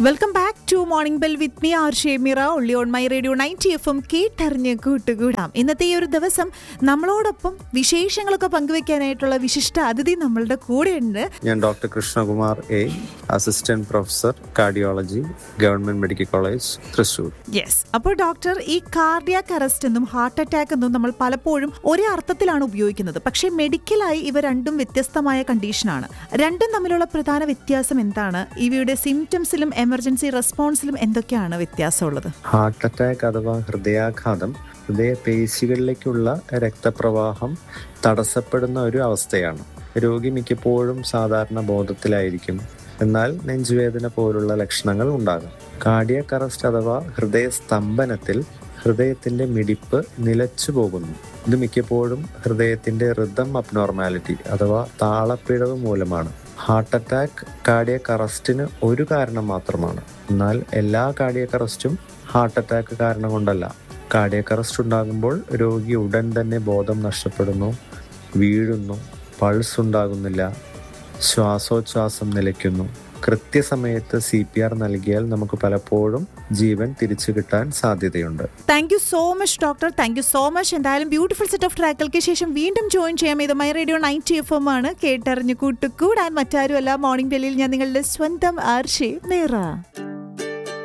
welcome back to morning bell with me R Shemira ഉള്ളി on my radio ninety F M കേട്ടറിഞ്ഞ് കൂട്ടുകൂടാം ഇന്നത്തെ ഈ ഒരു ദിവസം നമ്മളോടൊപ്പം വിശേഷങ്ങളൊക്കെ പങ്കുവെക്കാനായിട്ടുള്ള വിശിഷ്ട അതിഥി നമ്മളുടെ കൂടെയുണ്ട് ഞാൻ doctor Krishnakumar A assistant professor cardiology government medical college Thrissur yes അപ്പോൾ ഡോക്ടർ ഈ കാർഡിയാക് അറസ്റ്റ് എന്നും ഹാർട്ട് അറ്റാക്ക് എന്നും നമ്മൾ പലപ്പോഴും ഒരേ അർത്ഥത്തിലാണ് ഉപയോഗിക്കുന്നത് പക്ഷേ മെഡിക്കലായി ഇവ രണ്ടും വ്യത്യസ്തമായ കണ്ടീഷനാണ് രണ്ടും തമ്മിലുള്ള പ്രധാന വ്യത്യാസം എന്താണ് ഇവയുടെ സിംറ്റംസിലും എമർജൻസി റെസ്പോൺസിലും എന്തൊക്കെയാണ് വ്യത്യാസമുള്ളത് ഹാർട്ട് അറ്റാക്ക് അഥവാ ഹൃദയാഘാതം ഹൃദയപേശികളിലേക്കുള്ള രക്തപ്രവാഹം തടസ്സപ്പെടുന്ന ഒരു അവസ്ഥയാണ് രോഗി മിക്കപ്പോഴും സാധാരണ ബോധത്തിലായിരിക്കും എന്നാൽ നെഞ്ചുവേദന പോലുള്ള ലക്ഷണങ്ങൾ ഉണ്ടാകാം കാർഡിയക് അറസ്റ്റ് അഥവാ ഹൃദയസ്തംഭനത്തിൽ ഹൃദയത്തിന്റെ മിടിപ്പ് നിലച്ചു പോകുന്നു ഇത് മിക്കപ്പോഴും ഹൃദയത്തിന്റെ റിതം അബ്നോർമാലിറ്റി അഥവാ താളപ്പിഴവ് മൂലമാണ് ഹാർട്ട് അറ്റാക്ക് കാർഡിയക് അറസ്റ്റിന് ഒരു കാരണം മാത്രമാണ് എന്നാൽ എല്ലാ കാർഡിയക് അറസ്റ്റും ഹാർട്ട് അറ്റാക്ക് കാരണം കൊണ്ടല്ല കാർഡിയക് അറസ്റ്റ് ഉണ്ടാകുമ്പോൾ രോഗി ഉടൻ തന്നെ ബോധം നഷ്ടപ്പെടുന്നു വീഴുന്നു പൾസ് ഉണ്ടാകുന്നില്ല ശ്വാസോച്ഛ്വാസം നിലയ്ക്കുന്നു കൃത്യസമയത്ത് സി പി ആർ നൽകിയാൽ നമുക്ക് പലപ്പോഴും ജീവൻ തിരിച്ചു കിട്ടാൻ സാധ്യതയുണ്ട് thank you so much doctor thank you so much എന്തായാലും ബ്യൂട്ടിഫുൾ സെറ്റ് ഓഫ് ട്രാക്കുകൾക്ക് ശേഷം വീണ്ടും ജോയിൻ ചെയ്യാം ഇത് my radio ninety F M ആണ് കേട്ടറിഞ്ഞു കൂട്ടുകൂടാൻ മറ്റാരുമല്ല മോർണിംഗ് ബെല്ലിൽ ഞാൻ നിങ്ങളുടെ സ്വന്തം ആർഷേ നേറ